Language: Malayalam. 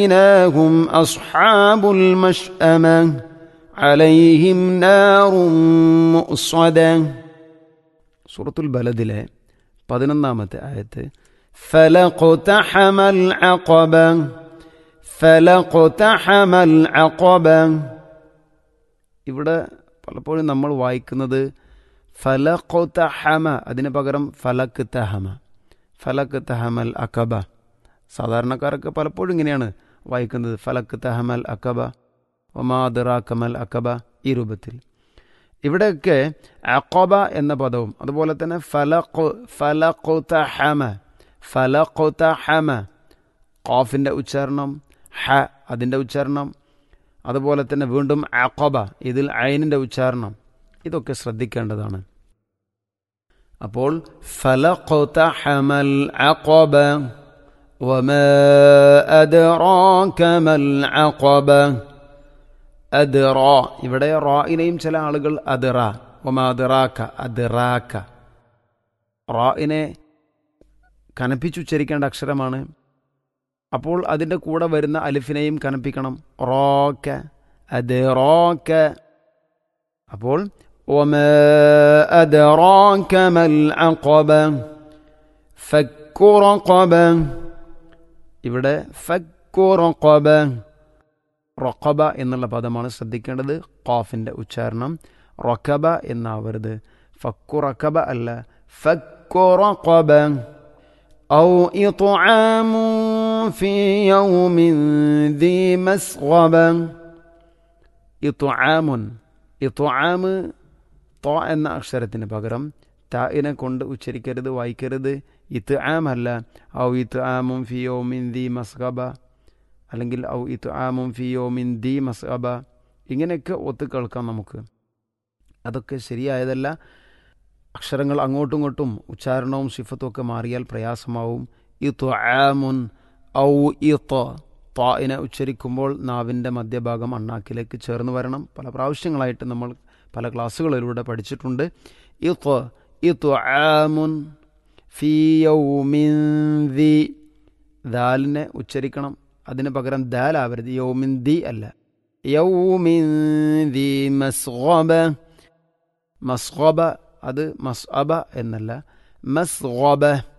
إنهم أصحاب المشأمة عليهم نار مؤصدة സൂറത്തുൽ ബലദിലെ പതിനൊന്നാമത്തെ ആയത്ത് ഫലഖുതഹമൽ അഖബ ഫലഖുതഹമൽ അഖബ ഇവിടെ പലപ്പോഴും നമ്മൾ വായിക്കുന്നത് ഫലഖുതഹമ അതിന് പകരം ഫലക്ക് തഹമ ഫലക്ക് തഹമൽ അക്കബ സാധാരണക്കാരൊക്കെ പലപ്പോഴും ഇങ്ങനെയാണ് വായിക്കുന്നത് ഫലക്ക് തഹമൽ അക്കബ ഒമാദിറാക്കമൽ അക്കബ ഈ രൂപത്തിൽ ഇവിടെയൊക്കെ അക്കബ എന്ന പദവും അതുപോലെ തന്നെ ഫലഖു ഫലഖുതഹമ ഫലഖുതഹമ ഖാഫിൻ്റെ ഉച്ചാരണം ഹ അതിൻ്റെ ഉച്ചാരണം അതുപോലെ തന്നെ വീണ്ടും അക്കബ ഇതിൽ ഐനിൻ്റെ ഉച്ചാരണം ഇതൊക്കെ ശ്രദ്ധിക്കേണ്ടതാണ് അപ്പോൾ ഫലഖുതഹമൽ അഖബ وما أدراك ما العقبة أدرا ഇവിടെ റായിനെയും ചില ആളുകൾ അദറ ഒമാ അദറാക്ക അദറാക്ക റായിനെ കനപ്പിച്ചുച്ചരിക്കേണ്ട അക്ഷരമാണ് അപ്പോൾ അതിൻ്റെ കൂടെ വരുന്ന അലിഫിനെയും കനപ്പിക്കണം റോക്ക അത് റോക്ക അപ്പോൾ وما أدراك ما العقبة فك رقبة ഇവിടെ ഫക്കു റൊക്കബ റൊക്കബ എന്നുള്ള പദമാണ് ശ്രദ്ധിക്കേണ്ടത് ഖാഫിൻ്റെ ഉച്ചാരണം റൊക്കബ എന്നാവരുത് ഫക്കു റക്കബ അല്ല ഫക്കു റൊക്കബ أو إطعام في يوم ذي مسغبة إطعام إطعام طا എന്ന അക്ഷരത്തിന് പകരം തായിനെ കൊണ്ട് ഉച്ചരിക്കരുത് വായിക്കരുത് ഇത്ത് ആമല്ല ഔ ഇത്ത് ആമും ഫിയോമിൻ ദി മസ്ഹബ അല്ലെങ്കിൽ ഔ ഇത്ത് ആമും ഫിയോമിൻ ദി മസ്ഹബ ഇങ്ങനെയൊക്കെ ഒത്തു കേൾക്കാം നമുക്ക് അതൊക്കെ ശരിയായതല്ല അക്ഷരങ്ങൾ അങ്ങോട്ടും ഇങ്ങോട്ടും ഉച്ചാരണവും സിഫത്തും ഒക്കെ മാറിയാൽ പ്രയാസമാവും ഇത്ത് ആമുൻ ഔ ഇത്ത് തായിനെ ഉച്ചരിക്കുമ്പോൾ നാവിൻ്റെ മധ്യഭാഗം അണ്ണാക്കിലേക്ക് ചേർന്ന് വരണം പല പ്രാവശ്യങ്ങളായിട്ട് നമ്മൾ പല ക്ലാസ്സുകളിലൂടെ പഠിച്ചിട്ടുണ്ട് ഇത്ത് ഇത്ത് ആമുൻ ഫി യൗമിൻ ദി ദാലിനെ ഉച്ചരിക്കണം അതിന് പകരം ദാലാവരുത് യൗമിൻ ദി അല്ല യൗമിൻ ദി മസ്ഗബ മസ്ഗബ അത് മസ്അബ എന്നല്ല മസ്ഗബ